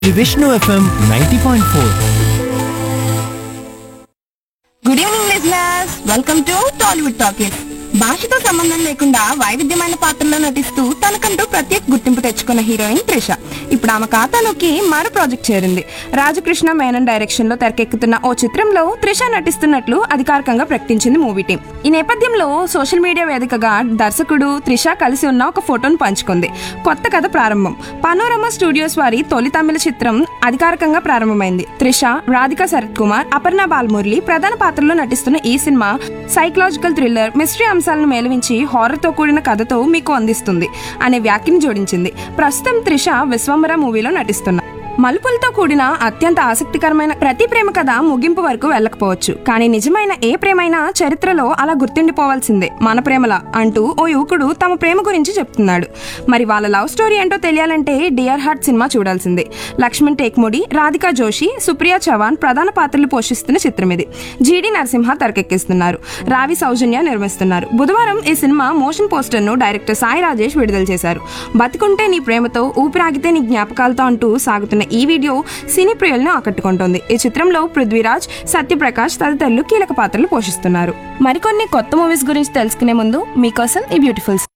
the Vishnu FM ninety point four good evening listeners welcome to Tollywood talkies భాషతో సంబంధం లేకుండా వైవిధ్యమైన పాత్రలో నటిస్తూ తనకంటూ ప్రత్యేక గుర్తింపు తెచ్చుకున్న హీరోయిన్ త్రిష ఇప్పుడు ఆమె ఖాతాలోకి మరో ప్రాజెక్ట్ చేరింది రాజకృష్ణ మేనన్ డైరెక్షన్ లో తెరకెక్కుతున్న ఓ చిత్రంలో త్రిష నటిస్తున్నట్లు అధికారికంగా ప్రకటించింది మూవీ టీం ఈ నేపథ్యంలో సోషల్ మీడియా వేదికగా దర్శకుడు త్రిష కలిసి ఉన్న ఒక ఫోటోను పంచుకుంది కొత్త కథ ప్రారంభం పనోరమ స్టూడియోస్ వారి తొలి తమిళ చిత్రం అధికారికంగా ప్రారంభమైంది త్రిష రాధిక శరత్ కుమార్ అపర్ణ బాలమురళి ప్రధాన పాత్రలో నటిస్తున్న ఈ సినిమా సైకలాజికల్ థ్రిల్లర్ మిస్టరీ అంశాలను మేళవించి హారర్ తో కూడిన కథతో మీకు అందిస్తుంది అనే వ్యాఖ్యను జోడించింది ప్రస్తుతం త్రిష విశ్వంబర మూవీలో నటిస్తున్న మలుపులతో కూడిన అత్యంత ఆసక్తికరమైన ప్రతి ప్రేమ కథ ముగింపు వరకు వెళ్ళకపోవచ్చు కానీ నిజమైన ఏ ప్రేమైనా చరిత్రలో అలా గుర్తుండిపోవాల్సిందే మన ప్రేమలా అంటూ ఓ యువకుడు తమ ప్రేమ గురించి చెప్తున్నాడు మరి వాళ్ళ లవ్ స్టోరీ ఏంటో తెలియాలంటే డియర్ హార్ట్ సినిమా చూడాల్సిందే లక్ష్మణ్ టేక్మోడి రాధికా జోషి సుప్రియా చవాన్ ప్రధాన పాత్రలు పోషిస్తున్న చిత్రం ఇది జీడి నరసింహ తెరకెక్కిస్తున్నారు రావి సౌజన్య నిర్మిస్తున్నారు బుధవారం ఈ సినిమా మోషన్ పోస్టర్ ను డైరెక్టర్ సాయి రాజేష్ విడుదల చేశారు బతుకుంటే నీ ప్రేమతో ఊపిరాగితే నీ జ్ఞాపకాలతో అంటూ సాగుతున్న ఈ వీడియో సినీ ప్రియులను ఆకట్టుకుంటోంది ఈ చిత్రంలో పృథ్వీరాజ్ సత్యప్రకాష్ తదితరులు కీలక పాత్రలు పోషిస్తున్నారు మరికొన్ని కొత్త మూవీస్ గురించి తెలుసుకునే ముందు మీకోసం ఈ బ్యూటిఫుల్